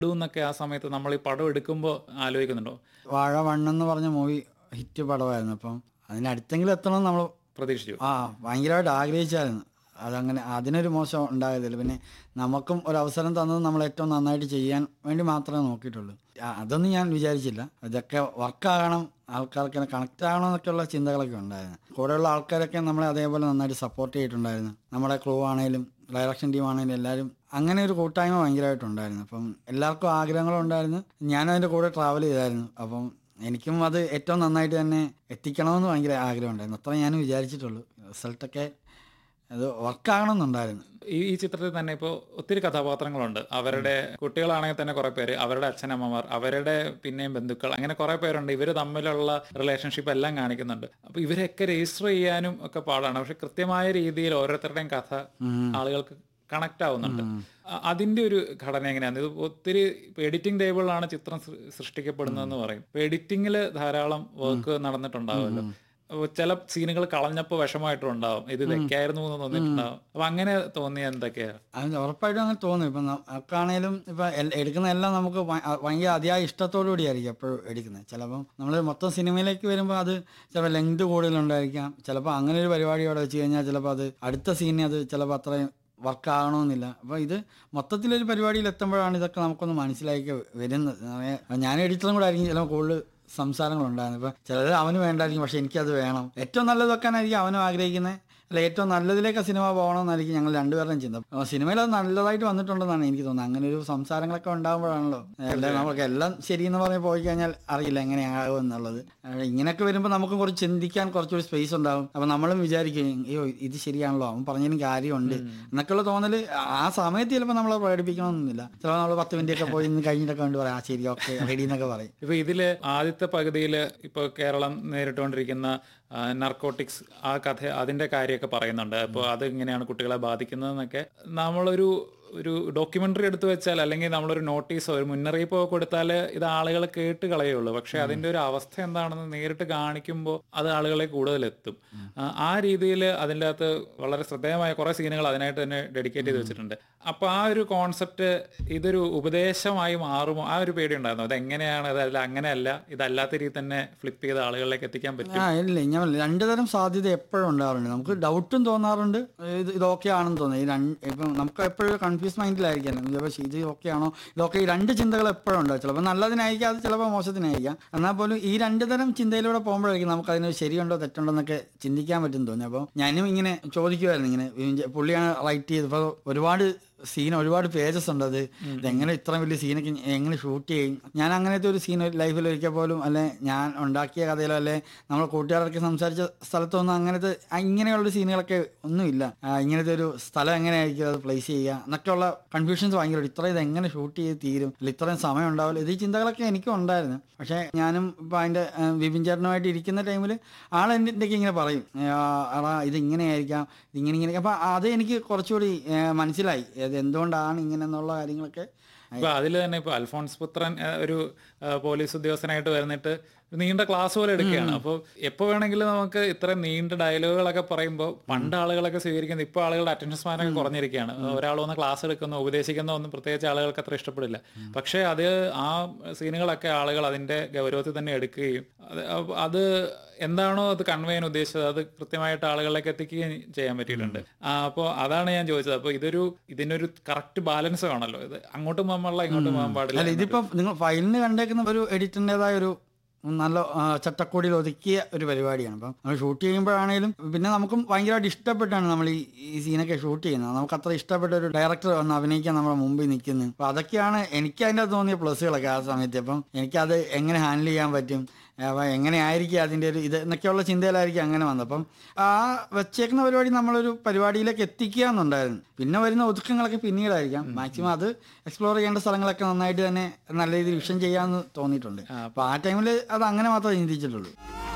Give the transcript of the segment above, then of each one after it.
എന്നൊക്കെ ആ സമയത്ത് നമ്മൾ ഈ പടം എടുക്കുമ്പോൾ ആലോചിക്കുന്നുണ്ടോ വാഴ വണ്ണെന്ന് പറഞ്ഞ മൂവി ഹിറ്റ് പടമായിരുന്നു അപ്പം അതിനടുത്തെങ്കിലും എത്തണം നമ്മൾ പ്രതീക്ഷിച്ചു ആ ഭയങ്കരമായിട്ട് ആഗ്രഹിച്ചായിരുന്നു അതങ്ങനെ അതിനൊരു മോശം ഉണ്ടായതില്ല പിന്നെ നമുക്കും ഒരു അവസരം തന്നത് നമ്മൾ ഏറ്റവും നന്നായിട്ട് ചെയ്യാൻ വേണ്ടി മാത്രമേ നോക്കിയിട്ടുള്ളൂ ആ, അതൊന്നും ഞാൻ വിചാരിച്ചില്ല ഇതൊക്കെ വർക്കാകണം ആൾക്കാർക്ക് കണക്റ്റ് ആകണം എന്നൊക്കെയുള്ള ചിന്തകളൊക്കെ ഉണ്ടായിരുന്നു കൂടെയുള്ള ആൾക്കാരൊക്കെ നമ്മളെ അതേപോലെ നന്നായിട്ട് സപ്പോർട്ട് ചെയ്തിട്ടുണ്ടായിരുന്നു നമ്മുടെ ക്രൂ ആണെങ്കിലും ഡയറക്ഷൻ ടീം ആണെങ്കിലും എല്ലാവരും അങ്ങനെ ഒരു കൂട്ടായ്മ ഭയങ്കരമായിട്ടുണ്ടായിരുന്നു അപ്പം എല്ലാവർക്കും ആഗ്രഹങ്ങളുണ്ടായിരുന്നു ഞാനും അതിൻ്റെ കൂടെ ട്രാവൽ ചെയ്തായിരുന്നു അപ്പം എനിക്കും അത് ഏറ്റവും നന്നായിട്ട് തന്നെ എത്തിക്കണമെന്ന് ഭയങ്കര ആഗ്രഹമുണ്ടായിരുന്നു അത്ര ഞാൻ വിചാരിച്ചിട്ടുള്ളൂ റിസൾട്ടൊക്കെ അത് വർക്കാകണമെന്നുണ്ടായിരുന്നു ഈ ഈ ചിത്രത്തിൽ തന്നെ ഇപ്പോൾ ഒത്തിരി കഥാപാത്രങ്ങളുണ്ട് അവരുടെ കുട്ടികളാണെങ്കിൽ തന്നെ കുറെ പേര് അവരുടെ അച്ഛനമ്മമാർ അവരുടെ പിന്നെയും ബന്ധുക്കൾ അങ്ങനെ കുറെ പേരുണ്ട് ഇവർ തമ്മിലുള്ള റിലേഷൻഷിപ്പ് എല്ലാം കാണിക്കുന്നുണ്ട് അപ്പൊ ഇവരെയൊക്കെ രജിസ്റ്റർ ചെയ്യാനും ഒക്കെ പാടാണ് പക്ഷെ കൃത്യമായ രീതിയിൽ ഓരോരുത്തരുടെയും കഥ ആളുകൾക്ക് കണക്ട് ആവുന്നുണ്ട് അ- അതിന്റെ ഒരു ഘടന എങ്ങനെയാണ് ഇത് ഒത്തിരി എഡിറ്റിംഗ് ടേബിളിലാണ് ചിത്രം സൃ- സൃഷ്ടിക്കപ്പെടുന്നതെന്ന് പറയും എഡിറ്റിംഗിൽ ധാരാളം വർക്ക് നടന്നിട്ടുണ്ടാവുമല്ലോ അപ്പൊ ചില സീനുകൾ കളഞ്ഞപ്പോൾ വിഷമായിട്ടുണ്ടാവും ഇത് ഇതൊക്കെയായിരുന്നു എന്ന് തോന്നിയിട്ടുണ്ടാവും അപ്പൊ അങ്ങനെ തോന്നിയ എന്തൊക്കെയാ അത് ഉറപ്പായിട്ടും അങ്ങനെ തോന്നും ഇപ്പം നമുക്കാണേലും ഇപ്പം എൽ- എടുക്കുന്ന എല്ലാം നമുക്ക് ഭ- അ- ഭയങ്കര അതിയായ ഇഷ്ടത്തോടു കൂടിയായിരിക്കും എപ്പോഴും എടുക്കുന്നത് ചിലപ്പം നമ്മൾ മൊത്തം സിനിമയിലേക്ക് വരുമ്പോൾ അത് ചിലപ്പോൾ ലെങ്ത് കൂടുതലുണ്ടായിരിക്കാം ചിലപ്പോൾ അങ്ങനെ ഒരു പരിപാടി അവിടെ വെച്ച് കഴിഞ്ഞാൽ ചിലപ്പോൾ അത് അടുത്ത സീനിന് അത് ചിലപ്പോൾ അത്രയും വർക്ക് ആകണമെന്നില്ല അപ്പോൾ ഇത് മൊത്തത്തിലൊരു പരിപാടിയിൽ എത്തുമ്പോഴാണ് ഇതൊക്കെ നമുക്കൊന്ന് മനസ്സിലാക്കി വരുന്നത് ഞാൻ എഡിറ്ററും കൂടെ ആയിരിക്കും ചിലപ്പോൾ കൂടുതൽ സംസാരങ്ങളുണ്ടായിരുന്നു ഇപ്പം ചിലത് അവന് വേണ്ടായിരിക്കും പക്ഷെ എനിക്കത് വേണം ഏറ്റവും നല്ലത് വെക്കാനായിരിക്കും അവനും ആഗ്രഹിക്കുന്നത് അല്ല ഏറ്റവും നല്ലതിലേക്ക് സിനിമ പോകണമെന്നായിരിക്കും ഞങ്ങൾ രണ്ടുപേരുടെയും ചിന്ത അപ്പോൾ സിനിമയിൽ അത് നല്ലതായിട്ട് വന്നിട്ടുണ്ടെന്നാണ് എനിക്ക് തോന്നുന്നത് അങ്ങനെ ഒരു സംസാരങ്ങളൊക്കെ ഉണ്ടാകുമ്പോഴാണല്ലോ എല്ലാം നമുക്ക് എല്ലാം ശരിയെന്ന് പറഞ്ഞ് പോയി കഴിഞ്ഞാൽ അറിയില്ല എങ്ങനെയാകും എന്നുള്ളത് അഹ് ഇങ്ങനെയൊക്കെ വരുമ്പോൾ നമുക്ക് കുറച്ച് ചിന്തിക്കാൻ കുറച്ചുകൂടി സ്പേസ് ഉണ്ടാവും അപ്പോൾ നമ്മളും വിചാരിക്കും അയ്യോ ഇത് ശരിയാണല്ലോ അവൻ പറഞ്ഞതിന് കാര്യമുണ്ട് എന്നൊക്കെയുള്ള തോന്നൽ ആ സമയത്ത് ചിലപ്പോൾ നമ്മളെ പ്രകടിപ്പിക്കണമെന്നില്ല ചിലപ്പോൾ നമ്മൾ പത്ത് മിനിറ്റ് ഒക്കെ പോയി ഇന്ന് കഴിഞ്ഞിട്ടൊക്കെ കൊണ്ട് പറയാം ആ ശരി ഓക്കെ റെഡി എന്നൊക്കെ പറയും ഇപ്പൊ ഇതില് ആദ്യത്തെ പകുതിയിൽ ഇപ്പൊ കേരളം നേരിട്ടുകൊണ്ടിരിക്കുന്ന നർക്കോട്ടിക്സ് ആ കഥ അതിന്റെ കാര്യമൊക്കെ പറയുന്നുണ്ട് അപ്പോൾ അത് എങ്ങനെയാണ് കുട്ടികളെ ബാധിക്കുന്നതെന്നൊക്കെ നമ്മളൊരു ഒരു ഡോക്യുമെന്ററി എടുത്തു വെച്ചാൽ അല്ലെങ്കിൽ നമ്മളൊരു നോട്ടീസോ ഒരു മുന്നറിയിപ്പോ കൊടുത്താൽ ഇത് ആളുകൾ കേട്ട് കളയുള്ളൂ പക്ഷെ അതിന്റെ ഒരു അവസ്ഥ എന്താണെന്ന് നേരിട്ട് കാണിക്കുമ്പോൾ അത് ആളുകളെ കൂടുതൽ എത്തും ആ, ആ രീതിയിൽ അതിൻ്റെ അകത്ത് വളരെ ശ്രദ്ധേയമായ കുറെ സീനുകൾ അതിനായിട്ട് തന്നെ ഡെഡിക്കേറ്റ് ചെയ്ത് വെച്ചിട്ടുണ്ട് അപ്പൊ ആ ഒരു കോൺസെപ്റ്റ് ഇതൊരു ഉപദേശമായി മാറുമോ ആ ഒരു പേടി ഉണ്ടായിരുന്നു അത് എങ്ങനെയാണ് അതല്ല അങ്ങനെയല്ല ഇതല്ലാത്ത രീതി തന്നെ ഫ്ലിപ്പ് ചെയ്ത് ആളുകളിലേക്ക് എത്തിക്കാൻ പറ്റും ആ ഇല്ല ഞാൻ പറഞ്ഞില്ലേ, രണ്ട് തരം സാധ്യത എപ്പോഴും ഉണ്ടാവാറുണ്ട് നമുക്ക് ഡൗട്ടും തോന്നാറുണ്ട് ഇത് ഇത് ഓക്കെ ആണെന്ന് തോന്നുന്നത് ഈ രണ്ട് ഇപ്പം നമുക്ക് എപ്പോഴും കൺഫ്യൂസ് മൈൻഡിലായിരിക്കാം ചിലപ്പോൾ ഇത് ഓക്കെ ആണോ ഇതൊക്കെ ഈ രണ്ട് ചിന്തകൾ എപ്പോഴും ഉണ്ടാവും ചിലപ്പോൾ നല്ലതിനായിരിക്കാം അത് ചിലപ്പോൾ മോശത്തിനായിരിക്കാം എന്നാൽ പോലും ഈ രണ്ട് തരം ചിന്തയിലൂടെ പോകുമ്പോഴായിരിക്കും നമുക്ക് അതിന് ശരിയുണ്ടോ തെറ്റുണ്ടോ എന്നൊക്കെ ചിന്തിക്കാൻ പറ്റും തോന്നി അപ്പോൾ ഞാനും ഇങ്ങനെ ചോദിക്കുമായിരുന്നു ഇങ്ങനെ വിവിൻ- പുള്ളിയാണ് റൈറ്റ് ചെയ്തപ്പോൾ ഒരുപാട് സീൻ ഒരുപാട് പേജസ് ഉണ്ട് അത് ഇതെങ്ങനെ ഇത്ര വലിയ സീനൊക്കെ എങ്ങനെ ഷൂട്ട് ചെയ്യും ഞാൻ അങ്ങനത്തെ ഒരു സീൻ ലൈഫിൽ ഒരിക്കൽ പോലും അല്ലെ ഞാൻ ഉണ്ടാക്കിയ കഥയിലോ അല്ലെ നമ്മൾ കൂട്ടുകാരൊക്കെ സംസാരിച്ച സ്ഥലത്തൊന്നും അങ്ങനത്തെ ആ ഇങ്ങനെയുള്ള സീനുകളൊക്കെ ഒന്നുമില്ല ആ, ഇങ്ങനത്തെ ഒരു സ്ഥലം എങ്ങനെയായിരിക്കും അത് പ്ലേസ് ചെയ്യുക എന്നൊക്കെയുള്ള കൺഫ്യൂഷൻസ് ഭയങ്കര ഇത്ര ഇത് എങ്ങനെ ഷൂട്ട് ചെയ്ത് തീരും അല്ല ഇത്രയും സമയം ഉണ്ടാവില്ല ഇത് ഈ ചിന്തകളൊക്കെ എനിക്കും ഉണ്ടായിരുന്നു പക്ഷേ ഞാനും ഇപ്പം അതിൻ്റെ വിപിൻ ചേട്ടനുമായിട്ട് ഇരിക്കുന്ന ടൈമിൽ ആൾ എൻ്റെ അടുത്തേക്ക് ഇങ്ങനെ പറയും ആ, എടാ ഇത് ഇങ്ങനെയായിരിക്കാം ഇതിങ്ങനെ ഇങ്ങനെ അപ്പം അത് എനിക്ക് കുറച്ചുകൂടി ഏ, മനസ്സിലായി അത് എന്തുകൊണ്ടാണ് ഇങ്ങനെ എന്നുള്ള കാര്യങ്ങളൊക്കെ ഇപ്പൊ അതിൽ തന്നെ ഇപ്പൊ അൽഫോൺസ് പുത്രൻ ഏഹ്, ഒരു ഏഹ്, പോലീസ് ഉദ്യോഗസ്ഥനായിട്ട് വരുന്നിട്ട് ഒരു നീണ്ട ക്ലാസ് പോലെ എടുക്കുകയാണ് അപ്പോൾ എപ്പോ വേണമെങ്കിലും നമുക്ക് ഇത്രയും നീണ്ട ഡയലോഗുകളൊക്കെ പറയുമ്പോൾ പണ്ട് ആളുകളൊക്കെ സ്വീകരിക്കുന്നത് ഇപ്പോൾ ആളുകളുടെ അറ്റൻഷൻ സ്പാനൊക്കെ കുറഞ്ഞിരിക്കുകയാണ് ഒരാൾ വന്ന് ക്ലാസ് എടുക്കുന്നു ഉപദേശിക്കുന്ന ഒന്നും പ്രത്യേകിച്ച് ആളുകൾക്ക് അത്ര ഇഷ്ടപ്പെടില്ല പക്ഷേ അത് ആ സീനുകളൊക്കെ ആളുകൾ അതിന്റെ ഗൗരവത്തിൽ തന്നെ എടുക്കുകയും അത് അപ്പ- അത് എന്താണോ അത് കൺവേ ചെയ്യാൻ ഉദ്ദേശിച്ചത് അത് കൃത്യമായിട്ട് ആളുകളിലേക്ക് എത്തിക്കുകയും ചെയ്യാൻ പറ്റിയിട്ടുണ്ട് അപ്പോൾ അതാണ് ഞാൻ ചോദിച്ചത് അപ്പോൾ ഇതൊരു ഇതിനൊരു കറക്റ്റ് ബാലൻസ് വേണമല്ലോ ഇത് അങ്ങോട്ടും പോകാൻ പാടില്ല ഇങ്ങോട്ടും പോകാൻ പാടില്ല അല്ല ഇതിപ്പോൾ നിങ്ങൾ ഫയലിന് കണ്ടേക്കുന്ന ഒരു എഡിറ്ററിൻ്റെതായ ഒരു നല്ല ആ, ചട്ടക്കൂടിയിൽ ഒതുക്കിയ ഒരു പരിപാടിയാണ് അപ്പം നമ്മൾ ഷൂട്ട് ചെയ്യുമ്പോഴാണേലും പിന്നെ നമുക്കും ഭയങ്കരമായിട്ട് ഇഷ്ടപ്പെട്ടാണ് നമ്മൾ ഈ ഈ സീനൊക്കെ ഷൂട്ട് ചെയ്യുന്നത് നമുക്ക് അത്ര ഇഷ്ടപ്പെട്ട ഒരു ഡയറക്ടർ വന്ന് അഭിനയിക്കാൻ നമ്മുടെ മുമ്പിൽ നിൽക്കുന്നത് അപ്പോൾ അതൊക്കെയാണ് എനിക്ക് അതിൻ്റെ അകത്ത് തോന്നിയ പ്ലസ്സുകളൊക്കെ ആ സമയത്ത് അപ്പം എനിക്കത് എങ്ങനെ ഹാൻഡിൽ ചെയ്യാൻ പറ്റും അപ്പോൾ എങ്ങനെയായിരിക്കും അതിൻ്റെ ഒരു ഇത് എന്നൊക്കെയുള്ള ചിന്തയിലായിരിക്കും അങ്ങനെ വന്നത് അപ്പം ആ വെച്ചേക്കുന്ന പരിപാടി നമ്മളൊരു പരിപാടിയിലേക്ക് എത്തിക്കുക എന്നുണ്ടായിരുന്നു പിന്നെ വരുന്ന ഒതുക്കങ്ങളൊക്കെ പിന്നീടായിരിക്കാം മാക്സിമം അത് എക്സ്പ്ലോർ ചെയ്യേണ്ട സ്ഥലങ്ങളൊക്കെ നന്നായിട്ട് തന്നെ നല്ല രീതിയിൽ വിഷൻ ചെയ്യാമെന്ന് തോന്നിയിട്ടുണ്ട് അപ്പോൾ ആ ടൈമിൽ അത് അങ്ങനെ മാത്രമേ ചിന്തിച്ചിട്ടുള്ളൂ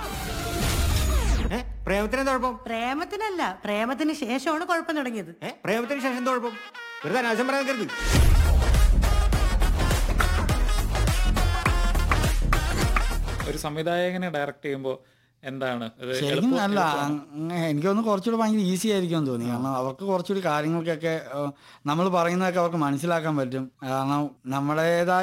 ഏ പ്രേമത്തിന് എന്താ കുഴപ്പം പ്രേമത്തിനല്ല പ്രേമത്തിന് ശേഷമാണ് കുഴപ്പം തുടങ്ങിയത് ഏ പ്രേമത്തിന് ശേഷം എന്താ കുഴപ്പം വെറുതെ അനാവശ്യം പറയാൻ കരുത് ഒരു സംവിധായകനെ ഡയറക്റ്റ് ചെയ്യുമ്പോൾ എന്താണ് ഇത് ശരിക്കും എളുപ്പം- അല്ല എളുപ്പമാണോ? അങ്ങ- എനിക്ക് തോന്നുന്നു കുറച്ചുകൂടി ഭയങ്കര ഈസി ആയിരിക്കും എന്ന് തോന്നി കാരണം അവർക്ക് കുറച്ചുകൂടി കാര്യങ്ങൾക്കൊക്കെ നമ്മൾ പറയുന്നതൊക്കെ അവർക്ക് മനസ്സിലാക്കാൻ പറ്റും കാരണം നമ്മുടേതായ